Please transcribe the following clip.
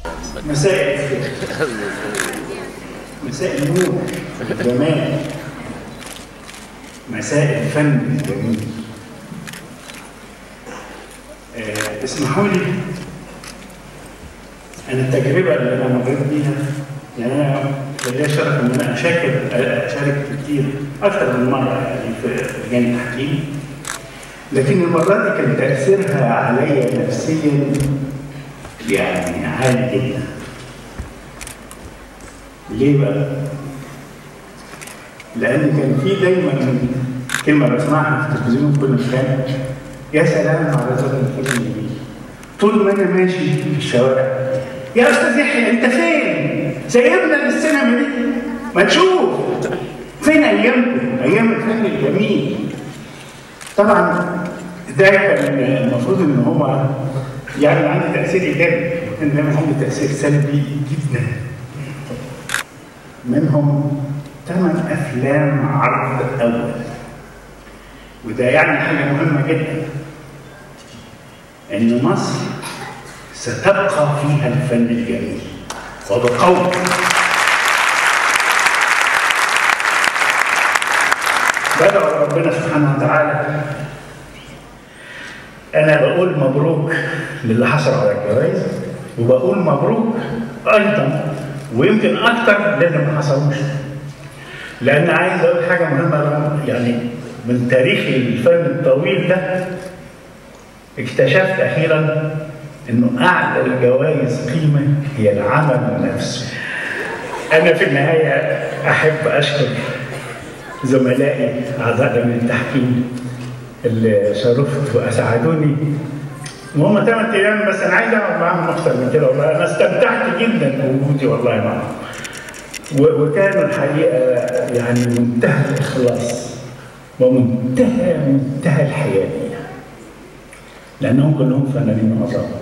مساء الخير مساء النور الجمال مساء الفن الجميل آه، اسمحوا لي انا التجربه اللي انا مريت بيها يعني انا ليا شرف ان انا اشارك اشارك كتير اكثر من مره يعني في لجان التحكيم لكن المره دي كان تاثيرها عليا نفسيا يعني عالي جدا ليه بقى؟ لأن كان في دايما كلمة بسمعها في التلفزيون كل مكان يا سلام على ذوق الفيلم الجميل طول ما أنا ماشي في الشوارع يا أستاذ يحيى أنت فين؟ سايبنا للسينما دي ما تشوف فين أيامكم؟ أيام الفن الجميل طبعا ده كان المفروض ان هو يعني عندي تاثير ايجابي انما عندي تاثير سلبي جدا منهم ثمان افلام عرض اول وده يعني حاجه مهمه جدا ان مصر ستبقى فيها الفن الجميل وبقوه بدعو ربنا سبحانه وتعالى انا بقول مبروك للي حصل على الجوائز وبقول مبروك ايضا ويمكن اكتر للي ما حصلوش لان عايز اقول حاجه مهمه يعني من تاريخ الفن الطويل ده اكتشفت اخيرا انه اعلى الجوائز قيمه هي العمل نفسه انا في النهايه احب اشكر زملائي اعضاء لجنه التحكيم اللي شرفت واسعدوني وهم ثمان ايام بس انا عايز اقعد معاهم اكثر من كده والله انا استمتعت جدا بوجودي والله معاهم وكانوا الحقيقه يعني منتهى الاخلاص ومنتهى منتهى الحياديه لانهم كلهم فنانين عظام